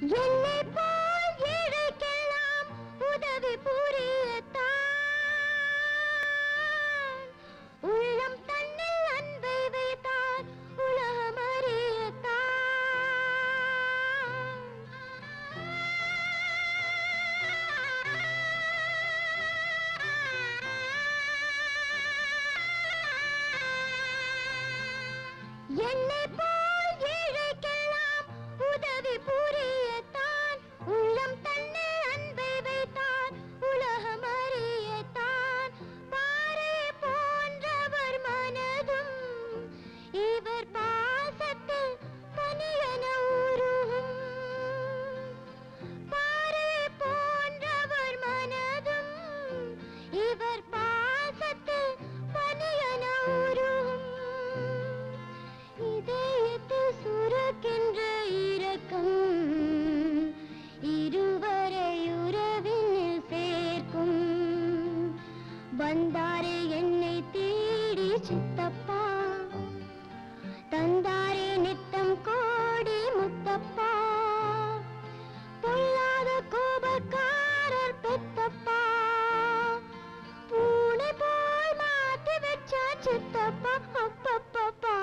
என்னை போல் ஏழைக்கெல்லாம் உதவி புரியத்தான் உள்ளம் தன்னில் அன்பை வைத்தார் உலகம் அறியத்தான் என்னை போல் ஏழைக்கெல்லாம் உதவி புரியத்தான் உள்ளம் தன்னை அன்பை வைத்தான் உலகம் அறியத்தான் பாறை போன்றவர் மனதும் இவர் பாசத்தில் பனியன உருகும் பாறை போன்றவர் மனதும் இவர் பாசத்தில் பனியன உருகும் இதயத்தில் சுரக்கின்ற இரக்கம் இருவரை உறவில் சேர்க்கும் வந்தாரே என்னை தேடி சித்தப்பா தந்தாரே நித்தம் கோடி முத்தப்பா பொல்லாத கோபக்காரர் பெத்தப்பா பூனை போல் மாத்தி வச்சா சித்தப்பா அப்பப்பப்பா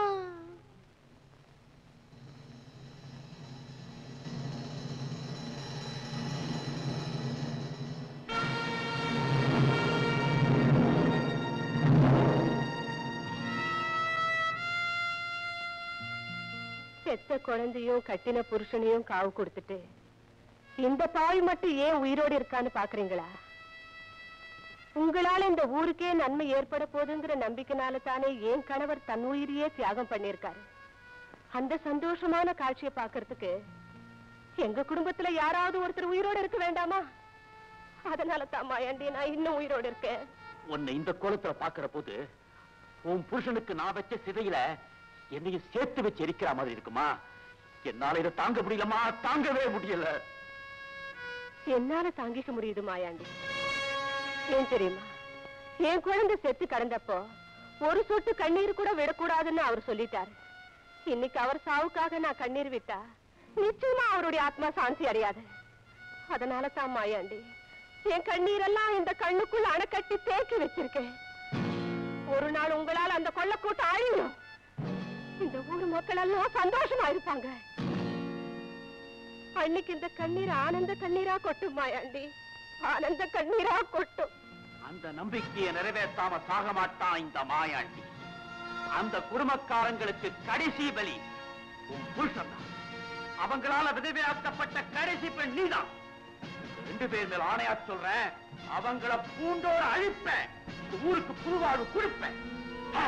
பெத்த குழந்தையும் கட்டின புருஷனையும் காவு கொடுத்துட்டு இந்த பாவி மட்டும் ஏன் உயிரோடு இருக்கான்னு பாக்குறீங்களா உங்களால இந்த ஊருக்கே நன்மை ஏற்பட போதுங்கிற நம்பிக்கைனால தானே என் கணவர் தன் உயிரையே தியாகம் பண்ணியிருக்காரு அந்த சந்தோஷமான காட்சியை பார்க்கறதுக்கு எங்க குடும்பத்துல யாராவது ஒருத்தர் உயிரோட இருக்க வேண்டாமா அதனால தான் மாயாண்டி நான் இன்னும் உயிரோட இருக்கேன் உன்னை இந்த கோலத்துல பாக்குற போது உன் புருஷனுக்கு நான் வச்ச சிதையில என்னையும் சேர்த்து வச்சு எரிக்கிற மாதிரி இருக்குமா என்னால இதை தாங்க முடியலமா தாங்கவே முடியல என்னால தாங்கிக்க முடியுது மாயாண்டி ஏன் தெரியுமா என் குழந்தை செத்து கடந்தப்போ ஒரு சொட்டு கண்ணீர் கூட விடக்கூடாதுன்னு அவர் சொல்லிட்டாரு இன்னைக்கு அவர் சாவுக்காக நான் கண்ணீர் விட்டா நிச்சயமா அவருடைய ஆத்மா சாந்தி அடையாது அதனால தான் மாயாண்டி என் கண்ணீரெல்லாம் இந்த கண்ணுக்குள்ள அணைக்கட்டி தேக்கி வச்சிருக்கேன் ஒரு நாள் உங்களால அந்த கொள்ள கூட்டம் அழியும் இந்த ஊர் மக்கள் எல்லாம் சந்தோஷமா இருப்பாங்க அன்னைக்கு இந்த கண்ணீர் ஆனந்த கண்ணீரா கொட்டும் மாயாண்டி ஆனந்த கண்ணீரா கொட்டும் அந்த நம்பிக்கையை நிறைவேற்றாம சாக மாட்டான் இந்த மாயாண்டி அந்த குடும்பக்காரங்களுக்கு கடைசி பலி உன் புருஷன் தான் அவங்களால விதவையாக்கப்பட்ட கடைசி பெண் நீதான் இந்த ரெண்டு பேர் மேல ஆணையா சொல்றேன் அவங்கள பூண்டோட அழிப்பேன் இந்த ஊருக்கு புதுவாழ்வு கொடுப்பேன் ஆ!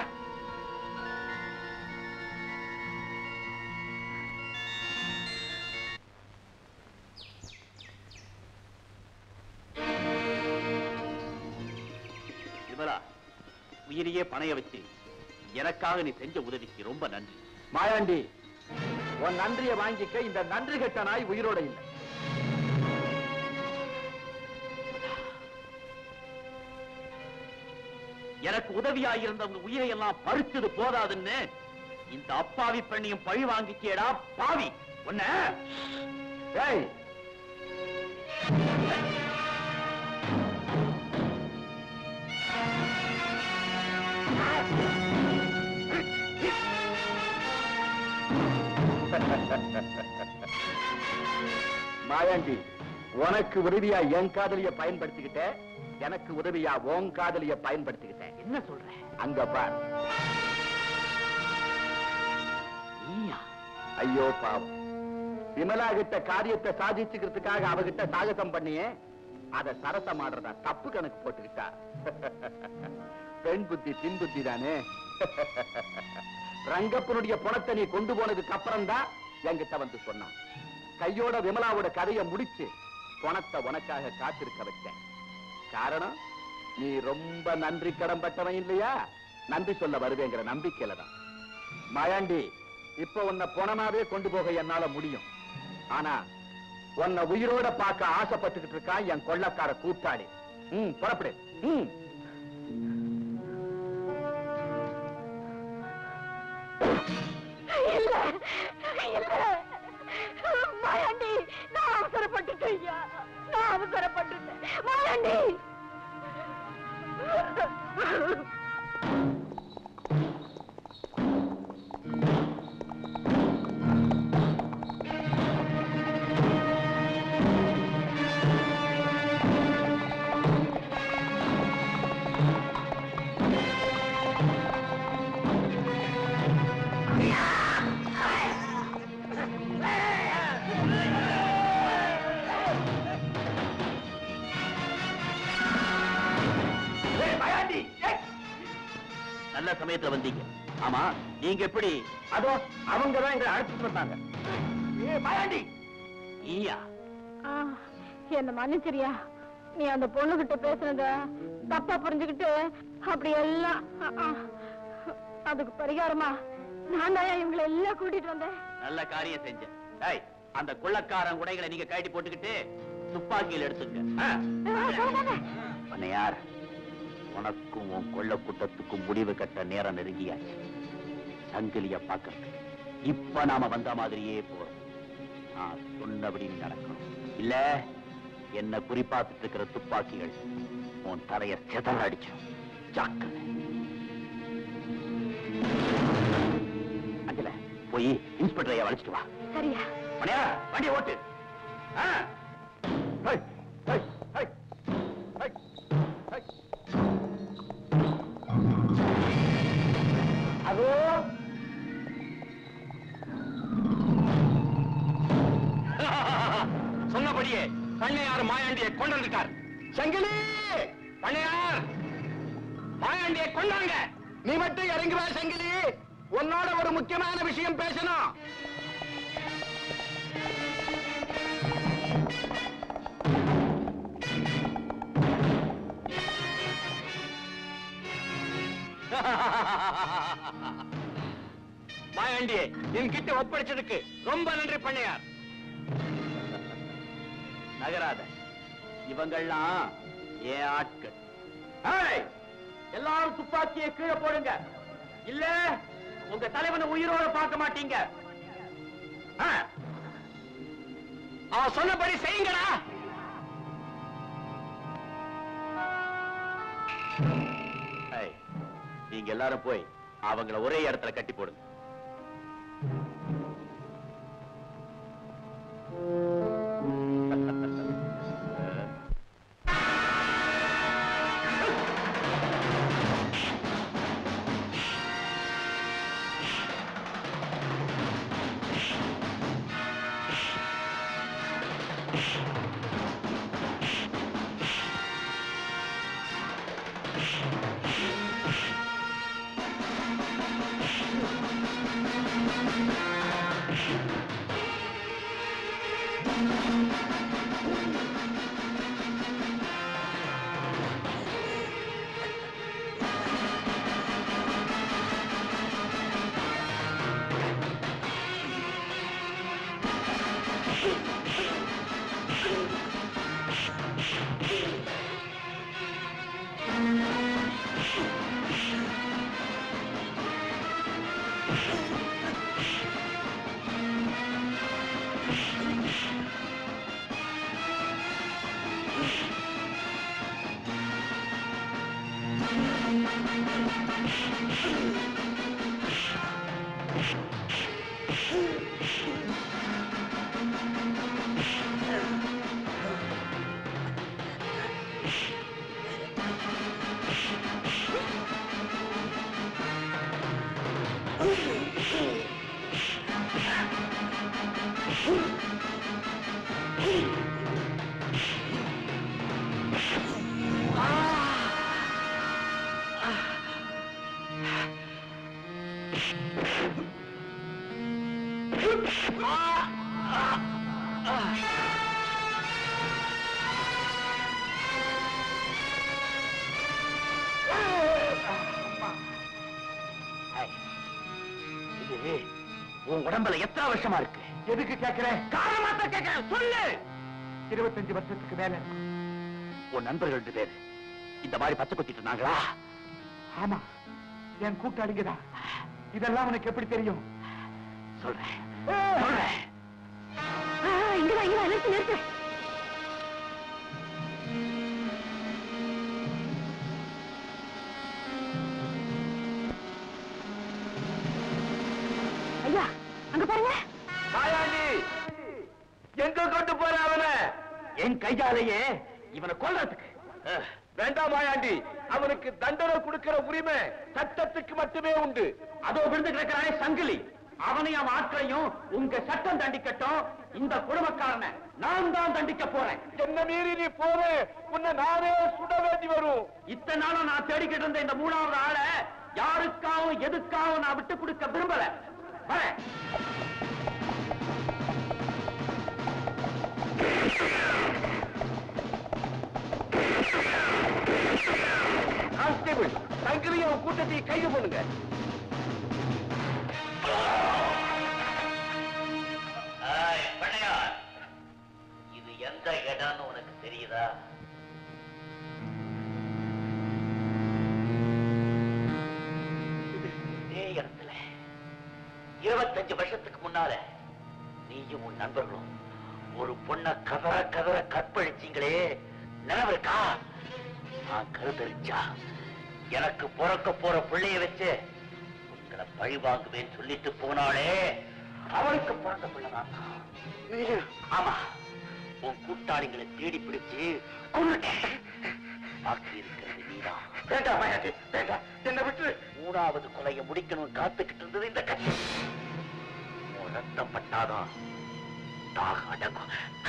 விமலா உயிரையே பணைய வச்சு எனக்காக நீ செஞ்ச உதவிக்கு ரொம்ப நன்றி மாயாண்டி உன் நன்றிய வாங்கிக்க இந்த நன்றி கெட்ட நாய் உயிரோட இல்லை எனக்கு உதவியாயிருந்தவங்க உயிரை எல்லாம் பறிச்சது போதாதுன்னு இந்த அப்பாவி பெண்ணையும் பழி வாங்கிச்சேடா பாவி உன்ன ஏய் மாயாண்டி உனக்கு உதவியா என் காதலிய பயன்படுத்திக்கிட்ட எனக்கு உதவியா உன் காதலிய பயன்படுத்திக்கிட்டேன் என்ன சொல்ற அங்க பார் நீயா ஐயோ பாவம் விமலா கிட்ட காரியத்தை சாதிச்சுக்கிறதுக்காக அவகிட்ட சாகசம் பண்ணியே அத சரசம் ஆடுறதா தப்பு கணக்கு போட்டுக்கிட்டா பெண் புத்தி பின் புத்தி தானே ரங்கப்பனுடைய பணத்தை நீ கொண்டு போனதுக்கு அப்புறம் தான் என்கிட்ட வந்து சொன்னான் கையோட விமலாவோட கதையை முடிச்சு பணத்தை உனக்காக காத்திருக்க வச்சேன் காரணம் நீ ரொம்ப நன்றி கடன்பட்டவன் இல்லையா நன்றி சொல்ல வருவேங்கிற நம்பிக்கையில தான் மாயாண்டி இப்ப உன்னை பணமாவே கொண்டு போக என்னால முடியும் ஆனா உன்னை உயிரோட பார்க்க ஆசைப்பட்டுக்கிட்டு இருக்கான் என் கொள்ளக்கார கூட்டாளி ம் புறப்படு ம் இல்ல இல்ல மாயாண்டி அவசரப்பட்டுட்டேன் மாயாண்டி ஏய், மாயாண்டி, ஏய். நல்ல சமயத்துல வந்தீங்க ஆமா நீங்க எப்படி அதோ அவங்க தான் எங்களை அழைச்சிட்டு வந்தாங்க ஏ மாயாண்டி நீயா என்ன மன்னிச்சிரியா நீ அந்த பொண்ணுகிட்ட பேசுனத தப்பா புரிஞ்சுக்கிட்டு அப்படி எல்லாம் அ, அ, அதுக்கு பரிகாரமா நான் தான் இவங்களை எல்லாம் கூட்டிட்டு வந்தேன் நல்ல காரியம் செஞ்ச டேய் அந்த கொள்ளக்காரன் குடைகளை நீங்க கழட்டி போட்டுக்கிட்டு துப்பாக்கியில் எடுத்துங்க ஆ? பண்ணையார் உனக்கும் உன் கொள்ள கூட்டத்துக்கும் முடிவு கட்ட நேரம் நெருங்கியாச்சு சங்கிலிய பார்க்கறது இப்ப நாம வந்த மாதிரியே போறோம் நான் சொன்னபடி நடக்கணும் இல்ல என்ன குறிப்பாத்துட்டு இருக்கிற துப்பாக்கிகள் உன் தலைய செதற அடிச்சோம் ஜாக்கிரதை அஞ்சல போய் இன்ஸ்பெக்டர் ஐயா வளைச்சிட்டு வா சரியா மணியா வண்டி ஓட்டு ஆ. ஹை, ஹை, ஹை, ஹை, ஹை. அதோ சொன்னபடியே பண்ணையார் மாயாண்டியை கொண்டு வந்துட்டார் சங்கிலி பண்ணையார் மாயாண்டியை கொண்டாங்க நீ மட்டும் இறங்கி வா சங்கிலி உன்னோட ஒரு முக்கியமான விஷயம் பேசணும் மாயாண்டியை என்கிட்ட ஒப்படைச்சதுக்கு ரொம்ப நன்றி பண்ணையார் நகராத இவங்கெல்லாம் என் ஆட்கள் ஏய், எல்லாரும் துப்பாக்கியை கீழே போடுங்க இல்ல உங்க தலைவனை உயிரோட பார்க்க மாட்டீங்க ஆ. அவன் சொன்னபடி செய்யுங்கடா ஏய், நீங்க எல்லாரும் போய் அவங்கள ஒரே இடத்துல கட்டி போடுங்க இது உன் உடம்புல எத்தனை வருஷமா இருக்கு எதுக்கு கேட்கிறேன் காரணமாத்த கேட்கிறேன் சொல்லு இருபத்தஞ்சு வருஷத்துக்கு மேல உன் நண்பர்கள் ரெண்டு பேர் இந்த மாதிரி பச்சை குத்திட்டு இருந்தாங்களா ஆமா என் கூட்டாளிங்கதான் இதெல்லாம் உனக்கு எப்படி தெரியும் சொல்றேன் சொல்றேன் இங்கதான் இங்கதான் நிறுத்து நிறுத்து எங்க கொண்டு போற அவனை என் கையாலேயே இவனை கொல்றதுக்கு அஹ், வேண்டாம் மாயாண்டி அவனுக்கு தண்டனை கொடுக்கிற உரிமை சட்டத்துக்கு மட்டுமே உண்டு அதோ விழுந்து கிடக்கிறானே சங்கிலி அவனையும் ஆற்றையும் உங்க சட்டம் தண்டிக்கட்டும் இந்த குடும்பக்காரனை நான் தான் தண்டிக்க போறேன் என்ன மீறி நீ போற உன்னை நானே சுட வேண்டி வரும் இத்தனை நாளும் நான் தேடிக்கிட்டு இருந்த இந்த மூணாவது ஆளை யாருக்காகவும் எதுக்காகவும் நான் விட்டு கொடுக்க விரும்பல வரேன் கான்ஸ்டேபிள் சங்கரியும் கூட்டத்தையும் கைது பண்ணுங்க இது எந்த இடம்னு உனக்கு தெரியுதா இதே இடத்துல இருபத்தஞ்சு வருஷத்துக்கு முன்னால நீயும் உன் நண்பர்களும் ஒரு பொண்ண கதற கதற கற்பழிச்சீங்களே நினைவு இருக்கா நான் கருதறிச்சா எனக்கு பிறக்க போற பிள்ளைய வச்சு உங்களை பழி வாங்குவேன்னு சொல்லிட்டு போனாளே அவளுக்கு பிறந்த பிள்ளைதான் ஆமா உன் கூட்டாளிகளை தேடி பிடிச்சு கொன்னுட்டேன் பாக்கி இருக்கிறது நீதான் வேண்டாம் மயாண்டி வேண்டாம் என்ன விட்டு மூணாவது கொலையை முடிக்கணும் காத்துக்கிட்டு இருந்தது இந்த கட்சி உன் ரத்தம் பட்டாதான் தாக அடங்கும்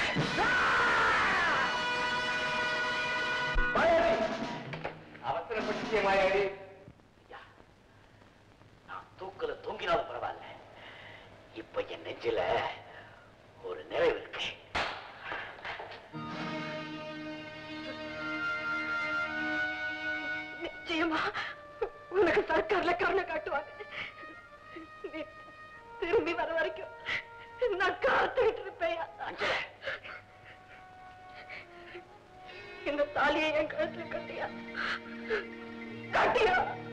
அவசரப்பட்டுச்சே மாயாண்டி ஐயா, நான் தூக்கல தூங்கினாலும் பரவாயில்ல இப்ப என் நெஞ்சில ஒரு நிறைவு இருக்கு நிச்சயமா உனக்கு சர்க்கார்ல கருணை காட்டுவாங்க நீ திரும்பி வர வரைக்கும் நான் காத்துக்கிட்டு இருப்பேன் அஞ்சல இந்த தாலியை என் கழுத்துல கட்டியா கட்டியா